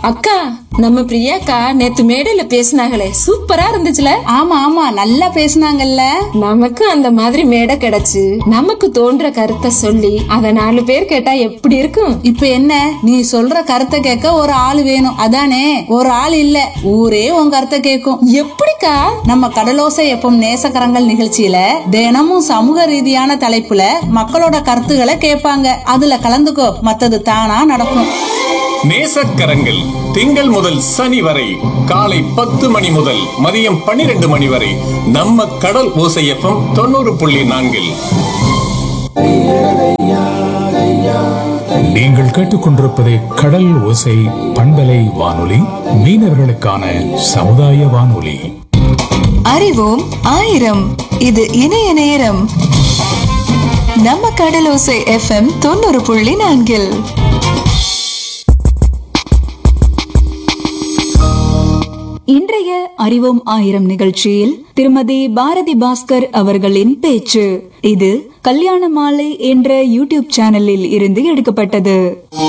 அக்கா நம்ம பிரியாக்கா நேத்து மேடையில பேசினாங்களே சூப்பரா இருந்துச்சுல ஆமா ஆமா நல்லா பேசுனாங்கல்ல நமக்கு அந்த மாதிரி மேடை கிடைச்சு நமக்கு தோன்ற கருத்தை சொல்லி அத நாலு பேர் கேட்டா எப்படி இருக்கும் இப்ப என்ன நீ சொல்ற கருத்தை கேட்க ஒரு ஆள் வேணும் அதானே ஒரு ஆள் இல்ல ஊரே உன் கருத்தை கேட்கும் எப்படிக்கா நம்ம கடலோசை எப்பம் நேசக்கரங்கள் நிகழ்ச்சியில தினமும் சமூக ரீதியான தலைப்புல மக்களோட கருத்துக்களை கேட்பாங்க அதுல கலந்துக்கோ மத்தது தானா நடக்கும் நேசக்கரங்கள் திங்கள் முதல் சனி வரை காலை பத்து மணி முதல் மதியம் பன்னிரண்டு மணி வரை நம்ம கடல் ஓசையப்பம் தொண்ணூறு புள்ளி நான்கில் நீங்கள் கேட்டுக்கொண்டிருப்பது கடல் ஓசை பண்பலை வானொலி மீனவர்களுக்கான சமுதாய வானொலி அறிவோம் ஆயிரம் இது இணைய நேரம் நம்ம கடலோசை எஃப்எம் தொண்ணூறு புள்ளி நான்கில் இன்றைய அறிவோம் ஆயிரம் நிகழ்ச்சியில் திருமதி பாரதி பாஸ்கர் அவர்களின் பேச்சு இது கல்யாண மாலை என்ற யூடியூப் சேனலில் இருந்து எடுக்கப்பட்டது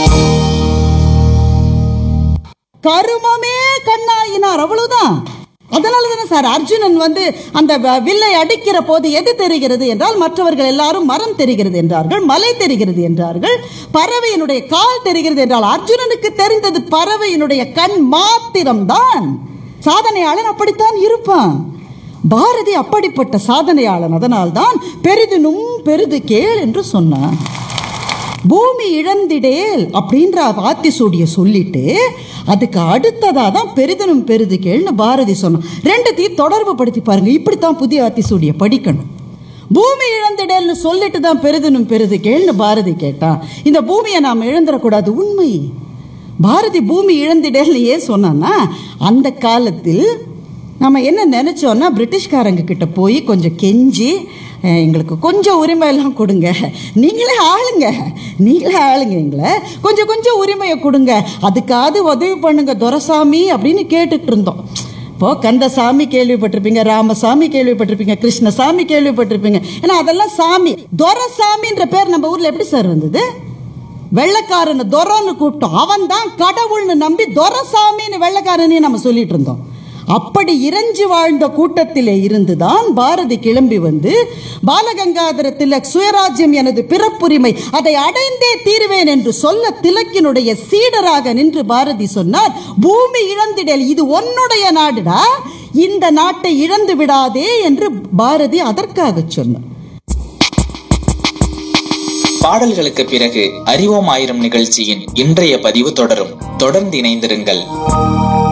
கருமமே கண்ணாயினார் அவ்வளவுதான் அதனால தானே சார் அர்ஜுனன் வந்து அந்த வ- வில்லை அடிக்கிற போது எது தெரிகிறது என்றால் மற்றவர்கள் எல்லாரும் மரம் தெரிகிறது என்றார்கள் மலை தெரிகிறது என்றார்கள் பறவையினுடைய கால் தெரிகிறது என்றால் அர்ஜுனனுக்கு தெரிந்தது பறவையினுடைய கண் மாத்திரம்தான் சாதனையாளன் அப்படித்தான் இருப்பான் பாரதி அப்படிப்பட்ட சாதனையாளன் அதனால்தான் பெரிதினும் பெரிது கேள் என்று சொன்னான் பூமி இழந்திடேல் அப்படின்ற ஆத்திசூடிய சொல்லிட்டு அதுக்கு அடுத்ததா தான் பெரிதனும் பெரிது கேள்னு பாரதி சொன்னான் ரெண்டுத்தையும் தொடர்பு படுத்தி பாருங்க இப்படித்தான் புதிய ஆத்திசூடிய படிக்கணும் பூமி இழந்திடேல்னு சொல்லிட்டு தான் பெரிதனும் பெரிது கேள்னு பாரதி கேட்டான் இந்த பூமியை நாம் இழந்துடக்கூடாது உண்மை பாரதி பூமி இழந்திடேல்னு ஏன் சொன்னான்னா அந்த காலத்தில் நம்ம என்ன நினைச்சோம்னா பிரிட்டிஷ்காரங்க கிட்ட போய் கொஞ்சம் கெஞ்சி அஹ், எங்களுக்கு கொஞ்சம் உரிமை எல்லாம் கொடுங்க நீங்களே ஆளுங்க நீங்களே ஆளுங்க எங்களை கொஞ்சம் கொஞ்சம் உரிமையை கொடுங்க அதுக்காவது உதவி பண்ணுங்க துரசாமி அப்படின்னு கேட்டுட்டு இருந்தோம் இப்போ கந்தசாமி கேள்விப்பட்டிருப்பீங்க ராமசாமி கேள்விப்பட்டிருப்பீங்க கிருஷ்ணசாமி கேள்விப்பட்டிருப்பீங்க ஏன்னா அதெல்லாம் சாமி துரசாமின்ற பேர் நம்ம ஊர்ல எப்படி சார் வந்தது வெள்ளக்காரனை துரன்னு கூப்பிட்டோம் அவன் தான் கடவுள்னு நம்பி துரசாமின்னு வெள்ளக்காரனையும் நம்ம சொல்லிட்டு இருந்தோம் அப்படி இறைஞ்சி வாழ்ந்த கூட்டத்திலே இருந்துதான் பாரதி கிளம்பி வந்து பாலகங்காதர திலக் சுயராஜ்யம் எனது பிறப்புரிமை அதை அடைந்தே தீருவேன் என்று சொல்ல திலக்கினுடைய சீடராக நின்று பாரதி சொன்னார் பூமி இழந்திடல் இது உன்னுடைய நாடுடா இந்த நாட்டை இழந்து விடாதே என்று பாரதி அதற்காக சொன்னார் பாடல்களுக்கு பிறகு அறிவோம் ஆயிரம் நிகழ்ச்சியின் இன்றைய பதிவு தொடரும் தொடர்ந்து இணைந்திருங்கள்